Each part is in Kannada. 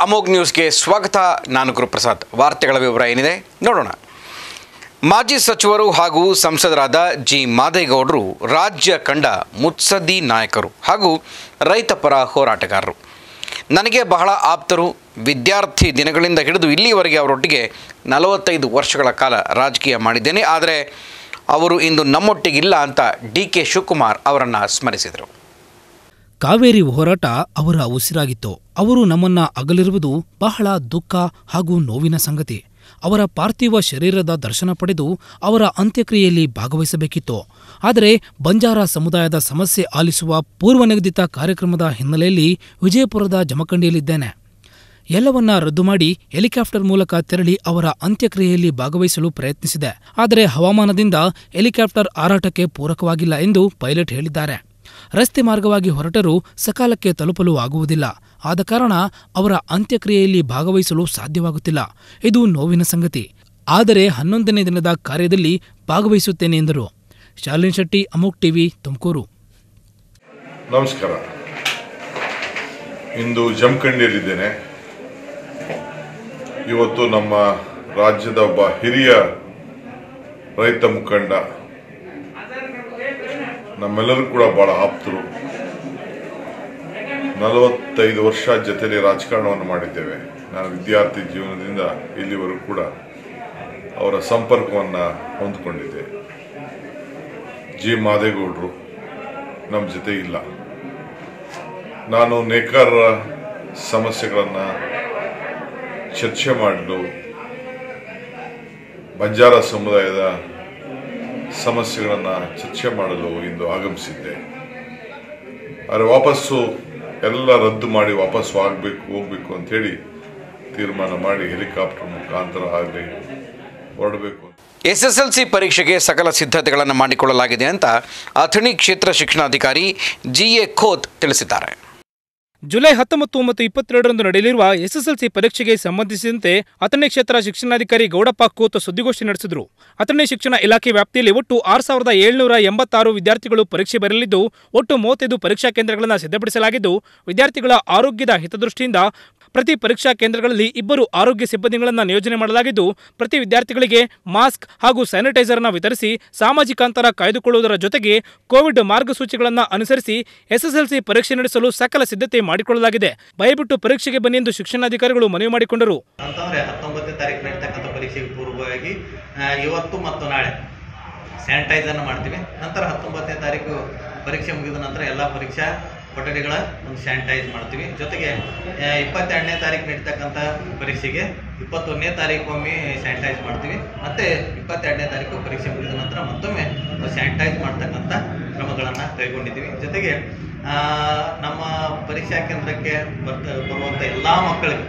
ಅಮೋಘ್ ನ್ಯೂಸ್ಗೆ ಸ್ವಾಗತ ನಾನು ಗುರುಪ್ರಸಾದ್ ವಾರ್ತೆಗಳ ವಿವರ ಏನಿದೆ ನೋಡೋಣ ಮಾಜಿ ಸಚಿವರು ಹಾಗೂ ಸಂಸದರಾದ ಜಿ ಮಾದೇಗೌಡರು ರಾಜ್ಯ ಕಂಡ ಮುತ್ಸದ್ದಿ ನಾಯಕರು ಹಾಗೂ ರೈತಪರ ಹೋರಾಟಗಾರರು ನನಗೆ ಬಹಳ ಆಪ್ತರು ವಿದ್ಯಾರ್ಥಿ ದಿನಗಳಿಂದ ಹಿಡಿದು ಇಲ್ಲಿಯವರೆಗೆ ಅವರೊಟ್ಟಿಗೆ ನಲವತ್ತೈದು ವರ್ಷಗಳ ಕಾಲ ರಾಜಕೀಯ ಮಾಡಿದ್ದೇನೆ ಆದರೆ ಅವರು ಇಂದು ನಮ್ಮೊಟ್ಟಿಗಿಲ್ಲ ಅಂತ ಡಿ ಕೆ ಶಿವಕುಮಾರ್ ಅವರನ್ನು ಸ್ಮರಿಸಿದರು ಕಾವೇರಿ ಹೋರಾಟ ಅವರ ಉಸಿರಾಗಿತ್ತು ಅವರು ನಮ್ಮನ್ನ ಅಗಲಿರುವುದು ಬಹಳ ದುಃಖ ಹಾಗೂ ನೋವಿನ ಸಂಗತಿ ಅವರ ಪಾರ್ಥಿವ ಶರೀರದ ದರ್ಶನ ಪಡೆದು ಅವರ ಅಂತ್ಯಕ್ರಿಯೆಯಲ್ಲಿ ಭಾಗವಹಿಸಬೇಕಿತ್ತು ಆದರೆ ಬಂಜಾರ ಸಮುದಾಯದ ಸಮಸ್ಯೆ ಆಲಿಸುವ ಪೂರ್ವನಿಗದಿತ ಕಾರ್ಯಕ್ರಮದ ಹಿನ್ನೆಲೆಯಲ್ಲಿ ವಿಜಯಪುರದ ಜಮಖಂಡಿಯಲ್ಲಿದ್ದೇನೆ ಎಲ್ಲವನ್ನ ರದ್ದು ಮಾಡಿ ಹೆಲಿಕಾಪ್ಟರ್ ಮೂಲಕ ತೆರಳಿ ಅವರ ಅಂತ್ಯಕ್ರಿಯೆಯಲ್ಲಿ ಭಾಗವಹಿಸಲು ಪ್ರಯತ್ನಿಸಿದೆ ಆದರೆ ಹವಾಮಾನದಿಂದ ಹೆಲಿಕಾಪ್ಟರ್ ಹಾರಾಟಕ್ಕೆ ಪೂರಕವಾಗಿಲ್ಲ ಎಂದು ಪೈಲಟ್ ಹೇಳಿದ್ದಾರೆ ರಸ್ತೆ ಮಾರ್ಗವಾಗಿ ಹೊರಟರೂ ಸಕಾಲಕ್ಕೆ ತಲುಪಲು ಆಗುವುದಿಲ್ಲ ಆದ ಕಾರಣ ಅವರ ಅಂತ್ಯಕ್ರಿಯೆಯಲ್ಲಿ ಭಾಗವಹಿಸಲು ಸಾಧ್ಯವಾಗುತ್ತಿಲ್ಲ ಇದು ನೋವಿನ ಸಂಗತಿ ಆದರೆ ಹನ್ನೊಂದನೇ ದಿನದ ಕಾರ್ಯದಲ್ಲಿ ಭಾಗವಹಿಸುತ್ತೇನೆ ಎಂದರು ಶಾಲಿನ್ ಶೆಟ್ಟಿ ಅಮೋಕ್ ಟಿವಿ ತುಮಕೂರು ನಮಸ್ಕಾರ ಇಂದು ಜಮಖಂಡಿಯಲ್ಲಿದ್ದೇನೆ ಇವತ್ತು ನಮ್ಮ ರಾಜ್ಯದ ಒಬ್ಬ ಹಿರಿಯ ರೈತ ಮುಖಂಡ ನಮ್ಮೆಲ್ಲರೂ ಕೂಡ ಬಹಳ ಆಪ್ತರು ನಲವತ್ತೈದು ವರ್ಷ ಜೊತೆಲಿ ರಾಜಕಾರಣವನ್ನು ಮಾಡಿದ್ದೇವೆ ನಾನು ವಿದ್ಯಾರ್ಥಿ ಜೀವನದಿಂದ ಇಲ್ಲಿವರೆಗೂ ಕೂಡ ಅವರ ಸಂಪರ್ಕವನ್ನು ಹೊಂದಿಕೊಂಡಿದ್ದೆ ಜಿ ಮಾದೇಗೌಡರು ನಮ್ಮ ಜೊತೆ ಇಲ್ಲ ನಾನು ನೇಕಾರರ ಸಮಸ್ಯೆಗಳನ್ನು ಚರ್ಚೆ ಮಾಡಲು ಬಂಜಾರ ಸಮುದಾಯದ ಸಮಸ್ಯೆಗಳನ್ನು ಚರ್ಚೆ ಮಾಡಲು ಇಂದು ಆಗಮಿಸಿದ್ದೆ ಆದರೆ ವಾಪಸ್ಸು ಎಲ್ಲ ರದ್ದು ಮಾಡಿ ವಾಪಸ್ಸು ಆಗಬೇಕು ಹೋಗಬೇಕು ಅಂಥೇಳಿ ತೀರ್ಮಾನ ಮಾಡಿ ಹೆಲಿಕಾಪ್ಟರ್ ಮುಖಾಂತರ ಆಗಲಿ ಹೊರಡಬೇಕು ಎಸ್ಎಸ್ಎಲ್ಸಿ ಪರೀಕ್ಷೆಗೆ ಸಕಲ ಸಿದ್ಧತೆಗಳನ್ನು ಮಾಡಿಕೊಳ್ಳಲಾಗಿದೆ ಅಂತ ಅಥಣಿ ಕ್ಷೇತ್ರ ಶಿಕ್ಷಣಾಧಿಕಾರಿ ಜಿ ಎ ಖೋತ್ ತಿಳಿಸಿದ್ದಾರೆ ಜುಲೈ ಹತ್ತೊಂಬತ್ತು ಮತ್ತು ಇಪ್ಪತ್ತೆರಡರಂದು ನಡೆಯಲಿರುವ ಎಸ್ಎಸ್ಎಲ್ಸಿ ಪರೀಕ್ಷೆಗೆ ಸಂಬಂಧಿಸಿದಂತೆ ಅಥಣಿ ಕ್ಷೇತ್ರ ಶಿಕ್ಷಣಾಧಿಕಾರಿ ಗೌಡಪ್ಪ ಕೂತ್ ಸುದ್ದಿಗೋಷ್ಠಿ ನಡೆಸಿದರು ಅಥಣಿ ಶಿಕ್ಷಣ ಇಲಾಖೆ ವ್ಯಾಪ್ತಿಯಲ್ಲಿ ಒಟ್ಟು ಆರು ಸಾವಿರದ ಏಳ್ನೂರ ಎಂಬತ್ತಾರು ವಿದ್ಯಾರ್ಥಿಗಳು ಪರೀಕ್ಷೆ ಬರಲಿದ್ದು ಒಟ್ಟು ಮೂವತ್ತೈದು ಪರೀಕ್ಷಾ ಕೇಂದ್ರಗಳನ್ನು ಸಿದ್ಧಪಡಿಸಲಾಗಿದ್ದು ವಿದ್ಯಾರ್ಥಿಗಳ ಆರೋಗ್ಯದ ಹಿತದೃಷ್ಟಿಯಿಂದ ಪ್ರತಿ ಪರೀಕ್ಷಾ ಕೇಂದ್ರಗಳಲ್ಲಿ ಇಬ್ಬರು ಆರೋಗ್ಯ ಸಿಬ್ಬಂದಿಗಳನ್ನು ನಿಯೋಜನೆ ಮಾಡಲಾಗಿದ್ದು ಪ್ರತಿ ವಿದ್ಯಾರ್ಥಿಗಳಿಗೆ ಮಾಸ್ಕ್ ಹಾಗೂ ಸ್ಯಾನಿಟೈಸರ್ ಅನ್ನು ವಿತರಿಸಿ ಸಾಮಾಜಿಕ ಅಂತರ ಕಾಯ್ದುಕೊಳ್ಳುವುದರ ಜೊತೆಗೆ ಕೋವಿಡ್ ಮಾರ್ಗಸೂಚಿಗಳನ್ನು ಅನುಸರಿಸಿ ಎಸ್ಎಸ್ಎಲ್ಸಿ ಪರೀಕ್ಷೆ ನಡೆಸಲು ಸಕಲ ಸಿದ್ಧತೆ ಮಾಡಿಕೊಳ್ಳಲಾಗಿದೆ ಭಯಬಿಟ್ಟು ಪರೀಕ್ಷೆಗೆ ಬನ್ನಿ ಎಂದು ಶಿಕ್ಷಣಾಧಿಕಾರಿಗಳು ಮನವಿ ಮಾಡಿಕೊಂಡರು ಅಂತಂದ್ರೆ ಹತ್ತೊಂಬತ್ತನೇ ತಾರೀಕು ನಡೀತಕ್ಕಂಥ ಪರೀಕ್ಷೆಗೆ ಪೂರ್ವವಾಗಿ ಆ, ಇವತ್ತು ಮತ್ತು ನಾಳೆ ಸ್ಯಾನಿಟೈಸರ್ನ ಮಾಡ್ತೀವಿ ನಂತರ ಹತ್ತೊಂಬತ್ತನೇ ತಾರೀಕು ಪರೀಕ್ಷೆ ಮುಗಿದ ನಂತರ ಎಲ್ಲ ಪರೀಕ್ಷಾ ಕೊಠಡಿಗಳ ಒಂದು ಸ್ಯಾನಿಟೈಸ್ ಮಾಡ್ತೀವಿ ಜೊತೆಗೆ ಆ, ಇಪ್ಪತ್ತೆರಡನೇ ತಾರೀಕು ನಡೀತಕ್ಕಂಥ ಪರೀಕ್ಷೆಗೆ ಇಪ್ಪತ್ತೊಂದನೇ ತಾರೀಕು ಒಮ್ಮೆ ಸ್ಯಾನಿಟೈಸ್ ಮಾಡ್ತೀವಿ ಮತ್ತೆ ಇಪ್ಪತ್ತೆರಡನೇ ತಾರೀಕು ಪರೀಕ್ಷೆ ಮುಗಿದ ನಂತರ ಮತ್ತೊಮ್ಮೆ ಸ್ಯಾನಿಟೈಸ್ ಮಾಡ್ತಕ್ಕಂಥ ಕ್ರಮಗಳನ್ನು ಕೈಗೊಂಡಿದ್ದೀವಿ ಜೊತೆಗೆ ಆ, ನಮ್ಮ ಪರೀಕ್ಷಾ ಕೇಂದ್ರಕ್ಕೆ ಬರ್ತ ಬರುವಂಥ ಎಲ್ಲ ಮಕ್ಕಳಿಗೆ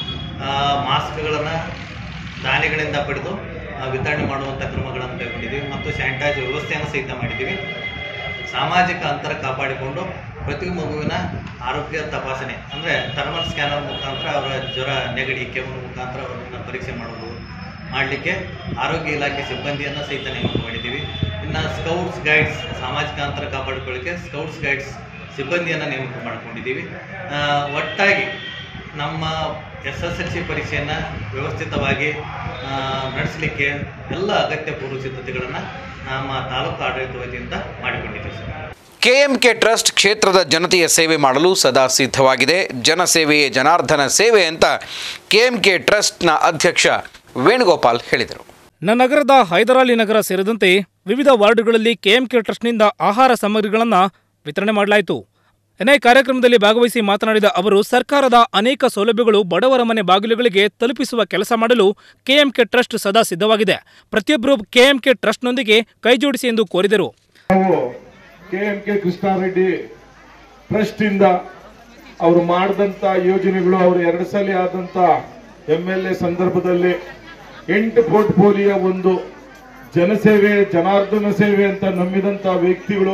ಮಾಸ್ಕ್ಗಳನ್ನು ದಾನಿಗಳಿಂದ ಪಡೆದು ಆ, ವಿತರಣೆ ಮಾಡುವಂಥ ಕ್ರಮಗಳನ್ನು ಕೈಗೊಂಡಿದ್ದೀವಿ ಮತ್ತು ಸ್ಯಾನಿಟೈಸರ್ ವ್ಯವಸ್ಥೆಯನ್ನು ಸಹಿತ ಮಾಡಿದ್ದೀವಿ ಸಾಮಾಜಿಕ ಅಂತರ ಕಾಪಾಡಿಕೊಂಡು ಪ್ರತಿ ಮಗುವಿನ ಆರೋಗ್ಯ ತಪಾಸಣೆ ಅಂದರೆ ಥರ್ಮಲ್ ಸ್ಕ್ಯಾನರ್ ಮುಖಾಂತರ ಅವರ ಜ್ವರ ನೆಗಡಿ ಕೆಮ್ಮು ಮುಖಾಂತರ ಅವರನ್ನು ಪರೀಕ್ಷೆ ಮಾಡಬಹುದು ಮಾಡಲಿಕ್ಕೆ ಆರೋಗ್ಯ ಇಲಾಖೆ ಸಿಬ್ಬಂದಿಯನ್ನು ಸಹಿತ ನೇಮಕ ಮಾಡಿದ್ದೀವಿ ಇನ್ನು ಸ್ಕೌಟ್ಸ್ ಗೈಡ್ಸ್ ಸಾಮಾಜಿಕ ಅಂತರ ಕಾಪಾಡಿಕೊಳ್ಳಿಕ್ಕೆ ಸ್ಕೌಟ್ಸ್ ಗೈಡ್ಸ್ ಸಿಬ್ಬಂದಿಯನ್ನು ನೇಮಕ ಮಾಡ್ಕೊಂಡಿದ್ದೀವಿ ಆ, ಒಟ್ಟಾಗಿ ನಮ್ಮ ಎಸ್ ಎಸ್ ಎಲ್ ಸಿ ಪರೀಕ್ಷೆಯನ್ನು ವ್ಯವಸ್ಥಿತವಾಗಿ ಆ, ನಡೆಸಲಿಕ್ಕೆ ಎಲ್ಲ ಅಗತ್ಯ ಪೂರ್ವ ಸಿದ್ಧತೆಗಳನ್ನು ನಮ್ಮ ತಾಲೂಕು ಆಡಳಿತ ವತಿಯಿಂದ ಮಾಡಿಕೊಂಡಿದ್ದೀವಿ ಸರ್ ಕೆಎಂಕೆ ಟ್ರಸ್ಟ್ ಕ್ಷೇತ್ರದ ಜನತೆಯ ಸೇವೆ ಮಾಡಲು ಸದಾ ಸಿದ್ಧವಾಗಿದೆ ಜನಸೇವೆಯೇ ಜನಾರ್ದನ ಸೇವೆ ಅಂತ ಕೆಎಂಕೆ ಟ್ರಸ್ಟ್ನ ಅಧ್ಯಕ್ಷ ವೇಣುಗೋಪಾಲ್ ಹೇಳಿದರು ನ ನಗರದ ಹೈದರಾಲಿ ನಗರ ಸೇರಿದಂತೆ ವಿವಿಧ ವಾರ್ಡುಗಳಲ್ಲಿ ಕೆಎಂಕೆ ಟ್ರಸ್ಟ್ನಿಂದ ಆಹಾರ ಸಾಮಗ್ರಿಗಳನ್ನು ವಿತರಣೆ ಮಾಡಲಾಯಿತು ಎನ್ಐ ಕಾರ್ಯಕ್ರಮದಲ್ಲಿ ಭಾಗವಹಿಸಿ ಮಾತನಾಡಿದ ಅವರು ಸರ್ಕಾರದ ಅನೇಕ ಸೌಲಭ್ಯಗಳು ಬಡವರ ಮನೆ ಬಾಗಿಲುಗಳಿಗೆ ತಲುಪಿಸುವ ಕೆಲಸ ಮಾಡಲು ಕೆಎಂಕೆ ಟ್ರಸ್ಟ್ ಸದಾ ಸಿದ್ಧವಾಗಿದೆ ಪ್ರತಿಯೊಬ್ಬರು ಕೆಎಂಕೆ ಟ್ರಸ್ಟ್ನೊಂದಿಗೆ ಕೈಜೋಡಿಸಿ ಎಂದು ಕೋರಿದರು ನಾವು K M K Krishna Reddy trust ಇಂದ ಅವರು ಮಾಡಿದಂತ ಯೋಜನೆಗಳು ಅವರು ಎರಡು ಸಲ ಆದಂತ ಎಂ ಎಲ್ ಎ ಸಂದರ್ಭದಲ್ಲಿ ಎಂಟು ಪೋರ್ಟ್ಫೋಲಿಯೋ ಒಂದು ಜನಸೇವೆ ಜನಾರ್ದನ ಸೇವೆ ಅಂತ ನಂಬಿದಂತ ವ್ಯಕ್ತಿಗಳು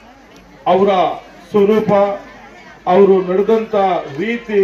ಅವರ ಸ್ವರೂಪ ಅವರು ನಡೆದಂತ ರೀತಿ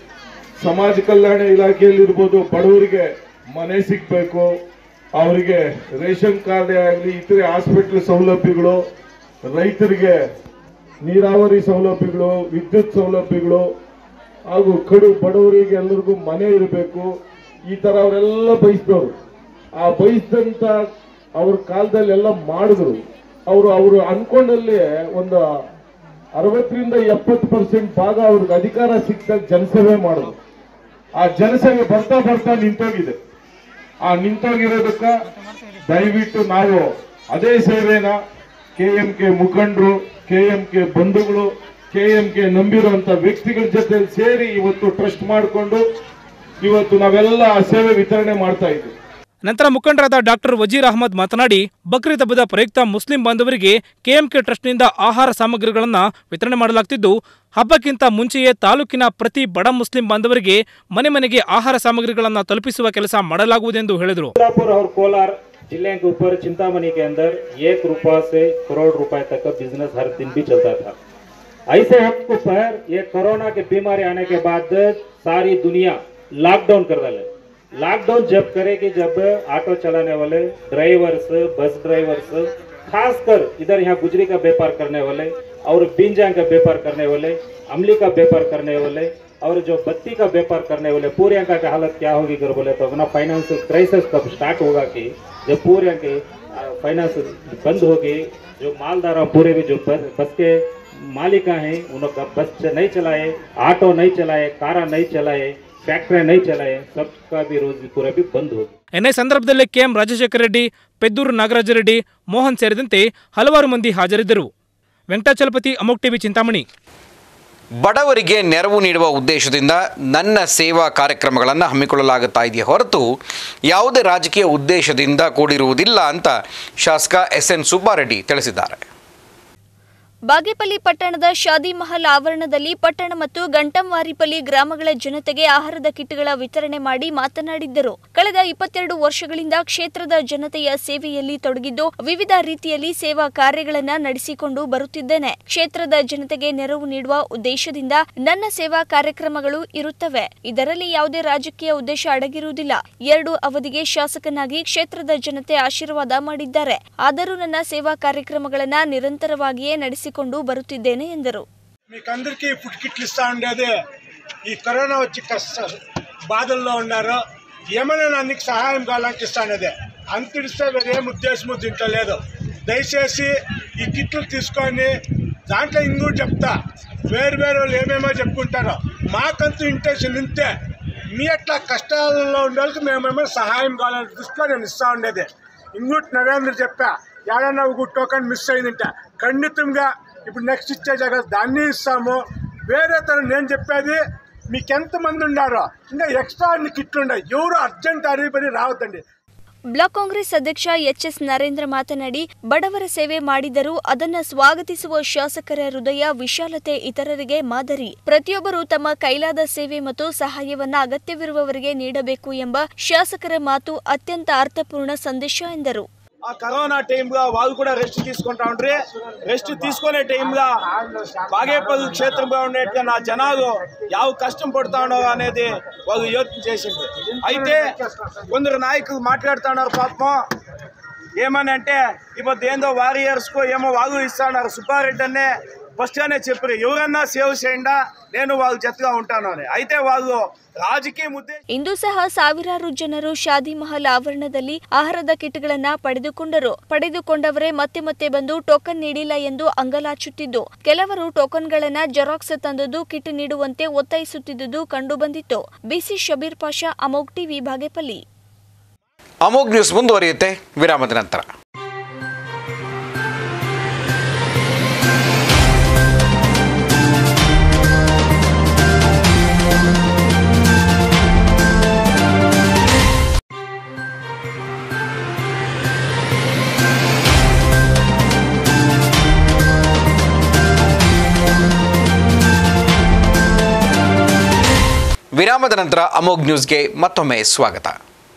ಸಮಾಜ ಕಲ್ಯಾಣ ಇಲಾಖೆಯಲ್ಲಿರ್ಬೋದು ಬಡವರಿಗೆ ಮನೆ ಸಿಗ್ಬೇಕು ಅವರಿಗೆ ರೇಷನ್ ಕಾರ್ಡ್ ಆಗಲಿ ಇತರೆ ಹಾಸ್ಪಿಟಲ್ ಸೌಲಭ್ಯಗಳು ರೈತರಿಗೆ ನೀರಾವರಿ ಸೌಲಭ್ಯಗಳು ವಿದ್ಯುತ್ ಸೌಲಭ್ಯಗಳು ಹಾಗೂ ಕಡು ಬಡವರಿಗೆ ಎಲ್ಲರಿಗೂ ಮನೆ ಇರಬೇಕು ಈ ತರ ಅವರೆಲ್ಲ ಬಯಸಿದವರು ಆ ಬಯಸಿದಂತ ಅವ್ರ ಕಾಲದಲ್ಲಿ ಎಲ್ಲ ಮಾಡಿದ್ರು ಅವರು ಅವರು ಅನ್ಕೊಂಡಲ್ಲಿ ಒಂದು ಅರವತ್ತರಿಂದ ಎಪ್ಪತ್ತು ಪರ್ಸೆಂಟ್ ಭಾಗ ಅವ್ರಿಗೆ ಅಧಿಕಾರ ಸಿಕ್ಕಾಗ ಜನಸೇವೆ ಮಾಡಿದ್ರು ಆ ಜನಸೇವೆ ಬರ್ತಾ ಬರ್ತಾ ನಿಂತೋಗಿದೆ ಆ ನಿಂತೋಗಿರೋದಕ್ಕ ದಯವಿಟ್ಟು ನಾವು ಅದೇ ಸೇವೆನ ಕೆ ಎಂ ಕೆ ಮುಖಂಡರು ಕೆ ಎಂ ಕೆ ಬಂಧುಗಳು ಕೆ ಎಂ ಕೆ ನಂಬಿರುವಂತ ವ್ಯಕ್ತಿಗಳ ಜೊತೆ ಸೇರಿ ಇವತ್ತು ಟ್ರಸ್ಟ್ ಮಾಡಿಕೊಂಡು ಇವತ್ತು ನಾವೆಲ್ಲ ಆ ಸೇವೆ ವಿತರಣೆ ಮಾಡ್ತಾ ಇದ್ದೀವಿ ನಂತರ ಮುಖಂಡರಾದ ಡಾಕ್ಟರ್ ವಜೀರ್ ಅಹಮದ್ ಮಾತನಾಡಿ ಬಕ್ರೀದ್ ಹಬ್ಬದ ಪ್ರಯುಕ್ತ ಮುಸ್ಲಿಂ ಬಾಂಧವರಿಗೆ ಕೆಎಂಕೆ ಟ್ರಸ್ಟ್ನಿಂದ ಆಹಾರ ಸಾಮಗ್ರಿಗಳನ್ನು ವಿತರಣೆ ಮಾಡಲಾಗ್ತಿದ್ದು ಹಬ್ಬಕ್ಕಿಂತ ಮುಂಚೆಯೇ ತಾಲೂಕಿನ ಪ್ರತಿ ಬಡ ಮುಸ್ಲಿಂ ಬಾಂಧವರಿಗೆ ಮನೆ ಮನೆಗೆ ಆಹಾರ ಸಾಮಗ್ರಿಗಳನ್ನು ತಲುಪಿಸುವ ಕೆಲಸ ಮಾಡಲಾಗುವುದೆಂದು ಹೇಳಿದರು कोल्हापुर और कोलार जिले के ऊपर चिंतामणि के अंदर एक रुपया से करोड़ रुपए तक का बिजनेस हर दिन भी चलता था ऐसे वक्त पर ये कोरोना की बीमारी आने के बाद सारी दुनिया लॉकडाउन कर डाले लॉकडाउन जब करेगी जब ऑटो चलाने वाले ड्राइवर्स बस ड्राइवर्स खासकर इधर यहाँ गुजरी का व्यापार करने वाले और बिंजांग का व्यापार करने वाले अमली का व्यापार करने वाले और जो बत्ती का व्यापार करने वाले पूरे अंका की हालत क्या होगी कर बोले तो अपना फाइनेंशियल क्राइसिस कब स्टार्ट होगा कि जब पूरे अंक फाइनेंस बंद होगी जो मालदार हैं पूरे भी जो बस, बस के मालिका हैं उन्होंने बस नहीं चलाए ऑटो नहीं चलाए कारा नहीं चलाए फैक्ट्री नहीं चलाए सबका भी रोजी पूरा भी बंद होगी ಎನ್ಐ ಸಂದರ್ಭದಲ್ಲಿ ಕೆಎಂ ರಾಜಶೇಖರ ರೆಡ್ಡಿ ಪೆದ್ದೂರು ನಾಗರಾಜ ರೆಡ್ಡಿ ಮೋಹನ್ ಸೇರಿದಂತೆ ಹಲವಾರು ಮಂದಿ ಹಾಜರಿದ್ದರು ವೆಂಕಟಾಚಲಪತಿ ಅಮೋಕ್ ಟಿವಿ ಚಿಂತಾಮಣಿ ಬಡವರಿಗೆ ನೆರವು ನೀಡುವ ಉದ್ದೇಶದಿಂದ ನನ್ನ ಸೇವಾ ಕಾರ್ಯಕ್ರಮಗಳನ್ನು ಹಮ್ಮಿಕೊಳ್ಳಲಾಗುತ್ತಾ ಇದೆಯೇ ಹೊರತು ಯಾವುದೇ ರಾಜಕೀಯ ಉದ್ದೇಶದಿಂದ ಕೂಡಿರುವುದಿಲ್ಲ ಅಂತ ಶಾಸಕ ಎಸ್ ಎನ್ ಸುಬ್ಬಾರೆಡ್ಡಿ ತಿಳಿಸಿದ್ದಾರೆ ಬಾಗೇಪಲ್ಲಿ ಪಟ್ಟಣದ ಶಾದಿ ಮಹಲ್ ಆವರಣದಲ್ಲಿ ಪಟ್ಟಣ ಮತ್ತು ಗಂಟಂವಾರಿಪಲ್ಲಿ ಗ್ರಾಮಗಳ ಜನತೆಗೆ ಆಹಾರದ ಕಿಟ್ಗಳ ವಿತರಣೆ ಮಾಡಿ ಮಾತನಾಡಿದ್ದರು ಕಳೆದ ಇಪ್ಪತ್ತೆರಡು ವರ್ಷಗಳಿಂದ ಕ್ಷೇತ್ರದ ಜನತೆಯ ಸೇವೆಯಲ್ಲಿ ತೊಡಗಿದ್ದು ವಿವಿಧ ರೀತಿಯಲ್ಲಿ ಸೇವಾ ಕಾರ್ಯಗಳನ್ನ ನಡೆಸಿಕೊಂಡು ಬರುತ್ತಿದ್ದೇನೆ ಕ್ಷೇತ್ರದ ಜನತೆಗೆ ನೆರವು ನೀಡುವ ಉದ್ದೇಶದಿಂದ ನನ್ನ ಸೇವಾ ಕಾರ್ಯಕ್ರಮಗಳು ಇರುತ್ತವೆ ಇದರಲ್ಲಿ ಯಾವುದೇ ರಾಜಕೀಯ ಉದ್ದೇಶ ಅಡಗಿರುವುದಿಲ್ಲ ಎರಡು ಅವಧಿಗೆ ಶಾಸಕನಾಗಿ ಕ್ಷೇತ್ರದ ಜನತೆ ಆಶೀರ್ವಾದ ಮಾಡಿದ್ದಾರೆ ಆದರೂ ನನ್ನ సేవా కార్యక్రమಗಳನ್ನ నిరంతరವಾಗಿಯೇ ನಡೆಸಿಕೊಂಡು బరుತ್ತಿದ್ದೇನೆ ಎಂದರು మీకందరికీ ఫుడ్ కిట్లు ఇస్తా ఉండేది ఈ కరోనా వచ్చి కష్ట బాధల్లో ఉన్నారు ఏమైనా నా నీకు సహాయం కావాలని ఇస్తానది అంతిడిస్తే వేరేం ఉద్దేశము దీంట్లో లేదు దయచేసి ఈ కిట్లు తీసుకొని దాంట్లో ఇంకోటి చెప్తా వేరు వేరు వాళ్ళు ఏమేమో చెప్పుకుంటారో మాకంతూ ఇంటెన్షన్ ఇంతే మీ అట్లా కష్టాలలో ఉండే వాళ్ళకి మేమేమో సహాయం కావాలని దృష్టిలో నేను ఇస్తా ఉండేది ఇంకోటి నరేంద్ర చెప్పా ఏడన్నా ఒక టోకన్ మిస్ అయిందంట ఖండితంగా ఇప్పుడు నెక్స్ట్ ఇచ్చే జాగా దాన్ని ఇస్తాము వేరే తను నేను చెప్పేది మీకు ఎంతమంది ఉన్నారో ఇంకా ఎక్స్ట్రా అన్ని కిట్లు ఉన్నాయి ఎవరు అర్జెంట్ అరిపడి రావద్దండి ಬ್ಲಾಕ್ ಕಾಂಗ್ರೆಸ್ ಅಧ್ಯಕ್ಷ ಎಚ್ಎಸ್ ನರೇಂದ್ರ ಮಾತನಾಡಿ ಬಡವರ ಸೇವೆ ಮಾಡಿದರೂ ಅದನ್ನ ಸ್ವಾಗತಿಸುವ ಶಾಸಕರ ಹೃದಯ ವಿಶಾಲತೆ ಇತರರಿಗೆ ಮಾದರಿ ಪ್ರತಿಯೊಬ್ಬರು ತಮ್ಮ ಕೈಲಾದ ಸೇವೆ ಮತ್ತು ಸಹಾಯವನ್ನ ಅಗತ್ಯವಿರುವವರಿಗೆ ನೀಡಬೇಕು ಎಂಬ ಶಾಸಕರ ಮಾತು ಅತ್ಯಂತ ಅರ್ಥಪೂರ್ಣ ಸಂದೇಶ ಎಂದರು ఆ కరోనా టైంగా వాళ్ళు కూడా రెస్ట్ తీసుకుంటా ఉండ్రి రెస్ట్ తీసుకునే టైంగా బాగేపల్లి క్షేత్రంగా ఉండేట్టుగా నా జనాలు యావ కష్టం పడుతా ఉన్నారు అనేది వాళ్ళు యోచన చేసింది అయితే కొందరు నాయకులు మాట్లాడుతున్నారు పాపం ఏమని అంటే ఇప్పుడు ఏందో వారియర్స్కు ఏమో వాళ్ళు ఇస్తున్నారు సుబ్బారెడ్డి అనే ఫస్ట్గానే చెప్పారు ఎవరన్నా సేవ్ చేయండా నేను వాళ్ళ జతగా ఉంటాను అని అయితే వాళ్ళు రాజకీయ ఉద్దేశం ಇಂದು ಸಹ ಸಾವಿರಾರು ಜನರು ಶಾದಿ ಮಹಲ್ ಆವರಣದಲ್ಲಿ ಆಹಾರದ ಕಿಟ್ಗಳನ್ನ ಪಡೆದುಕೊಂಡರು ಪಡೆದುಕೊಂಡವರೇ ಮತ್ತೆ ಮತ್ತೆ ಬಂದು ಟೋಕನ್ ನೀಡಿಲ್ಲ ಎಂದು ಅಂಗಲಾಚುತ್ತಿದ್ದು ಕೆಲವರು ಟೋಕನ್ಗಳನ್ನ ಜೆರಾಕ್ಸ್ ತಂದದ್ದು ಕಿಟ್ ನೀಡುವಂತೆ ಒತ್ತಾಯಿಸುತ್ತಿದ್ದುದು ಕಂಡುಬಂದಿತ್ತು B C Shabeer Pasha Amogh TV Bagepalli Amogh news ಮುಂದುವರಿಯುತ್ತೆ ವಿರಾಮದ ನಂತರ ವಿರಾಮದ ನಂತರ ಅಮೋಘ್ ನ್ಯೂಸ್ಗೆ ಮತ್ತೊಮ್ಮೆ ಸ್ವಾಗತ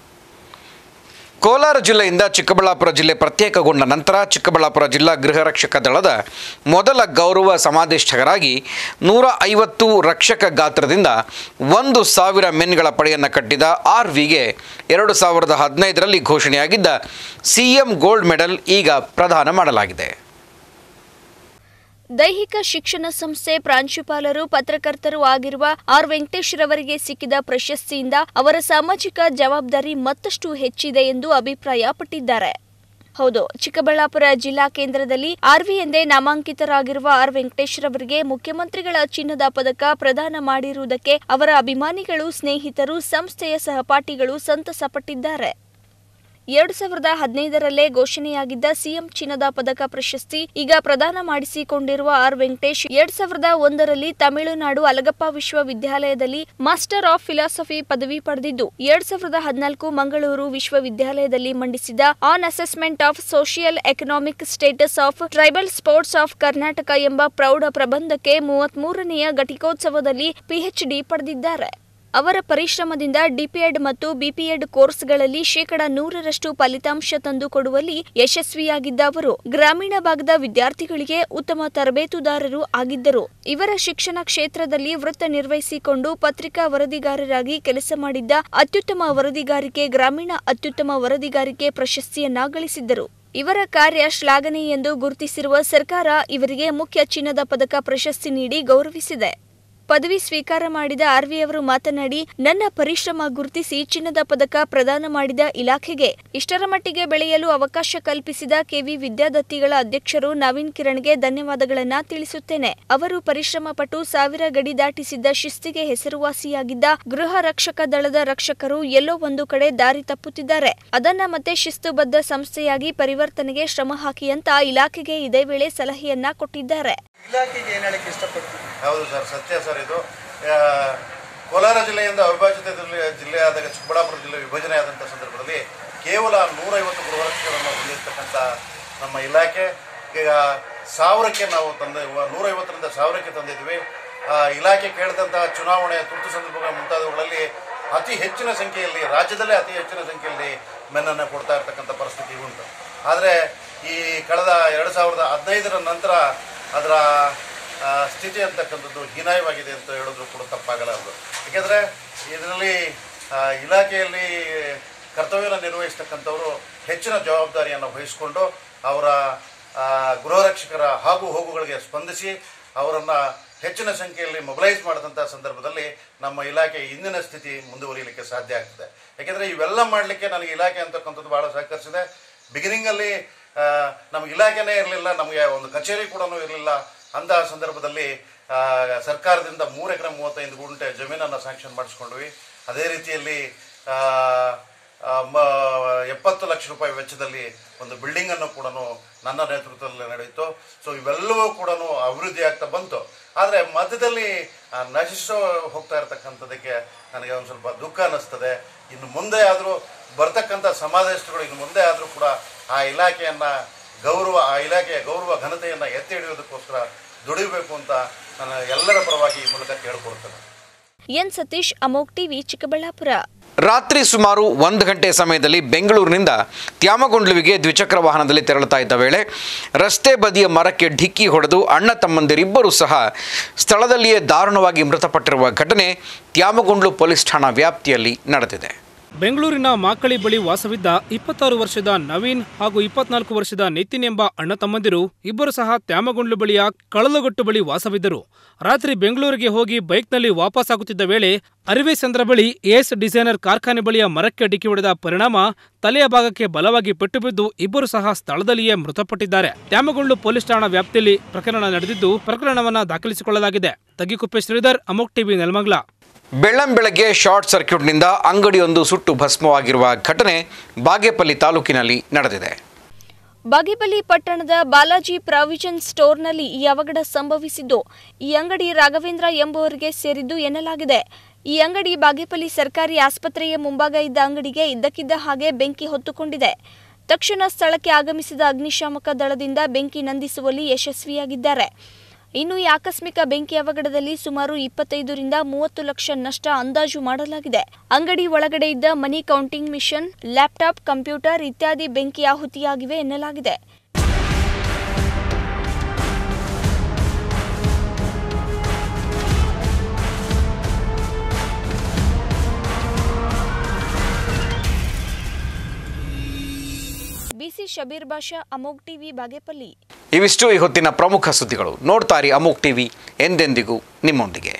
ಕೋಲಾರ ಜಿಲ್ಲೆಯಿಂದ ಚಿಕ್ಕಬಳ್ಳಾಪುರ ಜಿಲ್ಲೆ ಪ್ರತ್ಯೇಕಗೊಂಡ ನಂತರ ಚಿಕ್ಕಬಳ್ಳಾಪುರ ಜಿಲ್ಲಾ ಗೃಹ ರಕ್ಷಕ ದಳದ ಮೊದಲ ಗೌರವ ಸಮಾದೇಷ್ಟಕರಾಗಿ ನೂರ ಐವತ್ತು ರಕ್ಷಕ ಗಾತ್ರದಿಂದ ಒಂದು ಸಾವಿರ ಮೆನ್ಗಳ ಪಡೆಯನ್ನು ಕಟ್ಟಿದ ಆರ್ ವಿಗೆ ಎರಡು ಸಾವಿರದ ಹದಿನೈದರಲ್ಲಿ ಘೋಷಣೆಯಾಗಿದ್ದ ಸಿ ಎಂ ಗೋಲ್ಡ್ ಮೆಡಲ್ ಈಗ ಪ್ರದಾನ ಮಾಡಲಾಗಿದೆ ದೈಹಿಕ ಶಿಕ್ಷಣ ಸಂಸ್ಥೆ ಪ್ರಾಂಶುಪಾಲರು ಪತ್ರಕರ್ತರು ಆಗಿರುವ ಆರ್ ವೆಂಕಟೇಶ್ ರವರಿಗೆ ಸಿಕ್ಕಿದ ಪ್ರಶಸ್ತಿಯಿಂದ ಅವರ ಸಾಮಾಜಿಕ ಜವಾಬ್ದಾರಿ ಮತ್ತಷ್ಟು ಹೆಚ್ಚಿದೆ ಎಂದು ಅಭಿಪ್ರಾಯಪಟ್ಟಿದ್ದಾರೆ ಹೌದು ಚಿಕ್ಕಬಳ್ಳಾಪುರ ಜಿಲ್ಲಾ ಕೇಂದ್ರದಲ್ಲಿ ಆರ್ವಿ ಎಂದೇ ನಾಮಾಂಕಿತರಾಗಿರುವ ಆರ್ ವೆಂಕಟೇಶ್ ರವರಿಗೆ ಮುಖ್ಯಮಂತ್ರಿಗಳ ಚಿನ್ನದ ಪದಕ ಪ್ರದಾನ ಮಾಡಿರುವುದಕ್ಕೆ ಅವರ ಅಭಿಮಾನಿಗಳು ಸ್ನೇಹಿತರು ಸಂಸ್ಥೆಯ ಸಹಪಾಠಿಗಳು ಸಂತಸಪಟ್ಟಿದ್ದಾರೆ ಎರಡು ಸಾವಿರದ ಹದಿನೈದರಲ್ಲೇ ಘೋಷಣೆಯಾಗಿದ್ದ ಸಿಎಂ ಚಿನ್ನದ ಪದಕ ಪ್ರಶಸ್ತಿ ಈಗ ಪ್ರದಾನ ಮಾಡಿಸಿಕೊಂಡಿರುವ ಆರ್ ವೆಂಕಟೇಶ್ ಎರಡ್ ಸಾವಿರದ ಒಂದರಲ್ಲಿ ತಮಿಳುನಾಡು ಅಲಗಪ್ಪ ವಿಶ್ವವಿದ್ಯಾಲಯದಲ್ಲಿ ಮಾಸ್ಟರ್ ಆಫ್ ಫಿಲಾಸಫಿ ಪದವಿ ಪಡೆದಿದ್ದು ಎರಡ್ ಸಾವಿರದ ಹದಿನಾಲ್ಕು ಮಂಗಳೂರು ವಿಶ್ವವಿದ್ಯಾಲಯದಲ್ಲಿ ಮಂಡಿಸಿದ on assessment of social economic status of tribal sports of Karnataka ಎಂಬ ಪ್ರೌಢ ಪ್ರಬಂಧಕ್ಕೆ ಮೂವತ್ಮೂರನೆಯ ಘಟಿಕೋತ್ಸವದಲ್ಲಿ ಪಿಎಚ್ಡಿ ಪಡೆದಿದ್ದಾರೆ ಅವರ ಪರಿಶ್ರಮದಿಂದ ಡಿಪಿಎಡ್ ಮತ್ತು ಬಿಪಿಎಡ್ ಕೋರ್ಸ್ಗಳಲ್ಲಿ ಶೇಕಡ ನೂರರಷ್ಟು ಫಲಿತಾಂಶ ತಂದುಕೊಡುವಲ್ಲಿ ಯಶಸ್ವಿಯಾಗಿದ್ದ ಅವರು ಗ್ರಾಮೀಣ ಭಾಗದ ವಿದ್ಯಾರ್ಥಿಗಳಿಗೆ ಉತ್ತಮ ತರಬೇತುದಾರರು ಆಗಿದ್ದರು ಇವರ ಶಿಕ್ಷಣ ಕ್ಷೇತ್ರದಲ್ಲಿ ವೃತ್ತ ನಿರ್ವಹಿಸಿಕೊಂಡು ಪತ್ರಿಕಾ ವರದಿಗಾರರಾಗಿ ಕೆಲಸ ಮಾಡಿದ್ದ ಅತ್ಯುತ್ತಮ ವರದಿಗಾರಿಕೆ ಗ್ರಾಮೀಣ ಅತ್ಯುತ್ತಮ ವರದಿಗಾರಿಕೆ ಪ್ರಶಸ್ತಿಯನ್ನ ಗಳಿಸಿದ್ದರು ಇವರ ಕಾರ್ಯ ಶ್ಲಾಘನೀಯ ಎಂದು ಗುರುತಿಸಿರುವ ಸರ್ಕಾರ ಇವರಿಗೆ ಮುಖ್ಯ ಚಿನ್ನದ ಪದಕ ಪ್ರಶಸ್ತಿ ನೀಡಿ ಗೌರವಿಸಿದೆ ಪದವಿ ಸ್ವೀಕಾರ ಮಾಡಿದ ಆರ್ವಿ ಅವರು ಮಾತನಾಡಿ ನನ್ನ ಪರಿಶ್ರಮ ಗುರುತಿಸಿ ಚಿನ್ನದ ಪದಕ ಪ್ರದಾನ ಮಾಡಿದ ಇಲಾಖೆಗೆ ಇಷ್ಟರ ಮಟ್ಟಿಗೆ ಬೆಳೆಯಲು ಅವಕಾಶ ಕಲ್ಪಿಸಿದ ಕೆವಿ ವಿದ್ಯಾದತ್ತಿಗಳ ಅಧ್ಯಕ್ಷರು ನವೀನ್ ಕಿರಣ್ಗೆ ಧನ್ಯವಾದಗಳನ್ನ ತಿಳಿಸುತ್ತೇನೆ ಅವರು ಪರಿಶ್ರಮ ಪಟ್ಟು ಸಾವಿರ ಗಡಿ ದಾಟಿಸಿದ್ದ ಶಿಸ್ತಿಗೆ ಹೆಸರುವಾಸಿಯಾಗಿದ್ದ ಗೃಹ ರಕ್ಷಕ ದಳದ ರಕ್ಷಕರು ಎಲ್ಲೋ ಒಂದು ಕಡೆ ದಾರಿ ತಪ್ಪುತ್ತಿದ್ದಾರೆ ಅದನ್ನ ಮತ್ತೆ ಶಿಸ್ತುಬದ್ಧ ಸಂಸ್ಥೆಯಾಗಿ ಪರಿವರ್ತನೆಗೆ ಶ್ರಮ ಹಾಕಿ ಅಂತ ಇಲಾಖೆಗೆ ಇದೇ ವೇಳೆ ಸಲಹೆಯನ್ನ ಕೊಟ್ಟಿದ್ದಾರೆ ಇಲಾಖೆಗೆ ಏನು ಹೇಳಕ್ಕೆ ಇಷ್ಟಪಡ್ತೀನಿ ಹೌದು ಸರ್ ಸತ್ಯ ಸರ್ ಇದು ಆ, ಕೋಲಾರ ಜಿಲ್ಲೆಯಿಂದ ಅವಿಭಾಜಿತ ಜಿಲ್ಲೆ ಜಿಲ್ಲೆಯಾದಾಗ ಚಿಕ್ಕಬಳ್ಳಾಪುರ ಜಿಲ್ಲೆ ವಿಭಜನೆ ಆದಂಥ ಸಂದರ್ಭದಲ್ಲಿ ಕೇವಲ ನೂರೈವತ್ತು ಗೃಹರಕ್ಷಕರನ್ನು ಹೊಂದಿರತಕ್ಕಂಥ ನಮ್ಮ ಇಲಾಖೆ ಈಗ ಸಾವಿರಕ್ಕೆ ನಾವು ತಂದ ನೂರೈವತ್ತರಿಂದ ಸಾವಿರಕ್ಕೆ ತಂದಿದ್ವಿ ಆ, ಇಲಾಖೆ ಕೇಳಿದಂತಹ ಚುನಾವಣೆ ತುರ್ತು ಸಂದರ್ಭಗಳ ಮುಂತಾದವುಗಳಲ್ಲಿ ಅತಿ ಹೆಚ್ಚಿನ ಸಂಖ್ಯೆಯಲ್ಲಿ ರಾಜ್ಯದಲ್ಲೇ ಅತಿ ಹೆಚ್ಚಿನ ಸಂಖ್ಯೆಯಲ್ಲಿ ಮೆನ್ನನ್ನು ಕೊಡ್ತಾ ಇರ್ತಕ್ಕಂಥ ಪರಿಸ್ಥಿತಿ ಉಂಟು ಆದರೆ ಈ ಕಳೆದ ಎರಡು ಸಾವಿರದ ಹದಿನೈದರ ನಂತರ ಅದರ ಆ, ಸ್ಥಿತಿ ಅಂತಕ್ಕಂಥದ್ದು ಹೀನಾಯವಾಗಿದೆ ಅಂತ ಹೇಳಿದ್ರು ಕೂಡ ತಪ್ಪಾಗಲಾರದು ಏಕೆಂದರೆ ಇದರಲ್ಲಿ ಆ, ಇಲಾಖೆಯಲ್ಲಿ ಕರ್ತವ್ಯನ ನಿರ್ವಹಿಸ್ತಕ್ಕಂಥವರು ಹೆಚ್ಚಿನ ಜವಾಬ್ದಾರಿಯನ್ನು ವಹಿಸಿಕೊಂಡು ಅವರ ಆ, ಗೃಹರಕ್ಷಕರ ಹಾಗೂ ಹೋಗುಗಳಿಗೆ ಸ್ಪಂದಿಸಿ ಅವರನ್ನು ಹೆಚ್ಚಿನ ಸಂಖ್ಯೆಯಲ್ಲಿ ಮೊಬಲೈಸ್ ಮಾಡಿದಂಥ ಸಂದರ್ಭದಲ್ಲಿ ನಮ್ಮ ಇಲಾಖೆ ಇಂದಿನ ಸ್ಥಿತಿ ಮುಂದುವರಿಯಲಿಕ್ಕೆ ಸಾಧ್ಯ ಆಗ್ತದೆ ಯಾಕೆಂದರೆ ಇವೆಲ್ಲ ಮಾಡಲಿಕ್ಕೆ ನನಗೆ ಇಲಾಖೆ ಅಂತಕ್ಕಂಥದ್ದು ಭಾಳ ಸಹಕರಿಸಿದೆ ಬಿಗಿನಿಂಗಲ್ಲಿ ನಮಗೆ ಇಲಾಖೆನೇ ಇರಲಿಲ್ಲ ನಮಗೆ ಒಂದು ಕಚೇರಿ ಕೂಡ ಇರಲಿಲ್ಲ ಅಂತಹ ಸಂದರ್ಭದಲ್ಲಿ ಆ, ಸರ್ಕಾರದಿಂದ ಮೂರು ಎಕರೆ ಮೂವತ್ತೈದು ಗುಂಟೆ ಜಮೀನನ್ನು ಸ್ಯಾಂಕ್ಷನ್ ಮಾಡಿಸ್ಕೊಂಡ್ವಿ ಅದೇ ರೀತಿಯಲ್ಲಿ ಆ, ಆ, ಮ ಎಪ್ಪತ್ತು ಲಕ್ಷ ರೂಪಾಯಿ ವೆಚ್ಚದಲ್ಲಿ ಒಂದು ಬಿಲ್ಡಿಂಗನ್ನು ಕೂಡ ನನ್ನ ನೇತೃತ್ವದಲ್ಲಿ ನಡೆಯಿತು ಸೊ ಇವೆಲ್ಲವೂ ಕೂಡ ಅಭಿವೃದ್ಧಿ ಆಗ್ತಾ ಬಂತು ಆದರೆ ಮಧ್ಯದಲ್ಲಿ ಆ, ನಶಿಸೋ ಹೋಗ್ತಾ ಇರತಕ್ಕಂಥದ್ದಕ್ಕೆ ನನಗೆ ಒಂದು ಸ್ವಲ್ಪ ದುಃಖ ಅನ್ನಿಸ್ತದೆ ಇನ್ನು ಮುಂದೆ ಆದರೂ ಬರ್ತಕ್ಕಂಥ ಸಮಾಜಸ್ಥರು ಇನ್ನು ಮುಂದೆ ಆದರೂ ಕೂಡ ಆ ಇಲಾಖೆಯನ್ನು ಗೌರವ ಆ ಇಲಾಖೆಯ ಗೌರವ ಘನತೆಯನ್ನು ಎತ್ತಿ ಹಿಡಿಯೋದಕ್ಕೋಸ್ಕರ ದುಡಿಬೇಕು ಅಂತ ನಾನು ಎಲ್ಲರ ಪರವಾಗಿ ಈ ಮೂಲಕ ಕೇಳ್ಕೊಡ್ತೇನೆ ಎನ್ ಸತೀಶ್ ಅಮೋಕ್ ಟಿವಿ ಚಿಕ್ಕಬಳ್ಳಾಪುರ ರಾತ್ರಿ ಸುಮಾರು ಒಂದು ಗಂಟೆ ಸಮಯದಲ್ಲಿ ಬೆಂಗಳೂರಿನಿಂದ ತ್ಯಾಮಗೊಂಡ್ಲುವಿಗೆ ದ್ವಿಚಕ್ರ ವಾಹನದಲ್ಲಿ ತೆರಳುತ್ತಾ ಇದ್ದ ವೇಳೆ ರಸ್ತೆ ಬದಿಯ ಮರಕ್ಕೆ ಡಿಕ್ಕಿ ಹೊಡೆದು ಅಣ್ಣ ತಮ್ಮಂದಿರಿಬ್ಬರೂ ಸಹ ಸ್ಥಳದಲ್ಲಿಯೇ ದಾರುಣವಾಗಿ ಮೃತಪಟ್ಟಿರುವ ಘಟನೆ ತ್ಯಾಮಗೊಂಡ್ಲು ಪೊಲೀಸ್ ಠಾಣಾ ವ್ಯಾಪ್ತಿಯಲ್ಲಿ ನಡೆದಿದೆ ಬೆಂಗಳೂರಿನ ಮಾಕಳಿ ಬಳಿ ವಾಸವಿದ್ದ ಇಪ್ಪತ್ತಾರು ವರ್ಷದ ನವೀನ್ ಹಾಗೂ ಇಪ್ಪತ್ನಾಲ್ಕು ವರ್ಷದ ನಿತಿನ್ ಎಂಬ ಅಣ್ಣ ತಮ್ಮಂದಿರು ಇಬ್ಬರು ಸಹ ತ್ಯಾಮಗೊಂಡ್ಲು ಬಳಿಯ ಕಳಲಗೊಟ್ಟು ಬಳಿ ವಾಸವಿದ್ದರು ರಾತ್ರಿ ಬೆಂಗಳೂರಿಗೆ ಹೋಗಿ ಬೈಕ್ನಲ್ಲಿ ವಾಪಸ್ಸಾಗುತ್ತಿದ್ದ ವೇಳೆ ಅರಿವೇಸಂದ್ರ ಬಳಿ ಎಸ್ ಡಿಸೈನರ್ ಕಾರ್ಖಾನೆ ಬಳಿಯ ಮರಕ್ಕೆ ಡಿಕ್ಕಿ ಹೊಡೆದ ಪರಿಣಾಮ ತಲೆಯ ಭಾಗಕ್ಕೆ ಬಲವಾಗಿ ಪೆಟ್ಟು ಬಿದ್ದು ಇಬ್ಬರು ಸಹ ಸ್ಥಳದಲ್ಲಿಯೇ ಮೃತಪಟ್ಟಿದ್ದಾರೆ ತ್ಯಾಮಗೊಂಡ್ಲು ಪೊಲೀಸ್ ಠಾಣಾ ವ್ಯಾಪ್ತಿಯಲ್ಲಿ ಪ್ರಕರಣ ನಡೆದಿದ್ದು ಪ್ರಕರಣವನ್ನ ದಾಖಲಿಸಿಕೊಳ್ಳಲಾಗಿದೆ ತಗ್ಗಿಕುಪ್ಪೆ ಶ್ರೀಧರ್ ಅಮೋಕ್ ಟಿವಿ ನೆಲಮಂಗ್ಲ ಬೆಳ್ಳಂಬೆಳಗ್ಗೆ ಶಾರ್ಟ್ ಸರ್ಕ್ಯೂಟ್ನಿಂದ ಅಂಗಡಿಯೊಂದು ಸುಟ್ಟು ಭಸ್ಮವಾಗಿರುವ ಘಟನೆ ಬಾಗೇಪಲ್ಲಿ ತಾಲೂಕಿನಲ್ಲಿ ನಡೆದಿದೆ ಬಾಗೇಪಲ್ಲಿ ಪಟ್ಟಣದ ಬಾಲಾಜಿ ಪ್ರಾವಿಷನ್ ಸ್ಟೋರ್ನಲ್ಲಿ ಈ ಅವಘಡ ಸಂಭವಿಸಿದ್ದು ಈ ಅಂಗಡಿ ರಾಘವೇಂದ್ರ ಎಂಬುವರಿಗೆ ಸೇರಿದ್ದು ಎನ್ನಲಾಗಿದೆ ಈ ಅಂಗಡಿ ಬಾಗೇಪಲ್ಲಿ ಸರ್ಕಾರಿ ಆಸ್ಪತ್ರೆಯ ಮುಂಭಾಗ ಇದ್ದ ಅಂಗಡಿಗೆ ಇದ್ದಕ್ಕಿದ್ದ ಹಾಗೆ ಬೆಂಕಿ ಹೊತ್ತುಕೊಂಡಿದೆ ತಕ್ಷಣ ಸ್ಥಳಕ್ಕೆ ಆಗಮಿಸಿದ ಅಗ್ನಿಶಾಮಕ ದಳದಿಂದ ಬೆಂಕಿ ನಂದಿಸುವಲ್ಲಿ ಯಶಸ್ವಿಯಾಗಿದ್ದಾರೆ ಇನ್ನು ಈ ಆಕಸ್ಮಿಕ ಬೆಂಕಿ ಅವಘಡದಲ್ಲಿ ಸುಮಾರು ಇಪ್ಪತ್ತೈದರಿಂದ ಮೂವತ್ತು ಲಕ್ಷ ನಷ್ಟ ಅಂದಾಜು ಮಾಡಲಾಗಿದೆ ಅಂಗಡಿ ಒಳಗಡೆ ಇದ್ದ money counting machine laptop computer ಇತ್ಯಾದಿ ಬೆಂಕಿ ಆಹುತಿಯಾಗಿವೆ ಎನ್ನಲಾಗಿದೆ ಬಿಸಿ ಶಬೀರ್ ಬಾಷಾ ಅಮೋಗ್ ಟಿವಿ ಬಾಗೇಪಲ್ಲಿ ಇವಿಷ್ಟು ಈ ಹೊತ್ತಿನ ಪ್ರಮುಖ ಸುದ್ದಿಗಳು ನೋಡ್ತಾರಿ ಅಮೋಕ್ ಟಿವಿ ಎಂದೆಂದಿಗೂ ನಿಮ್ಮೊಂದಿಗೆ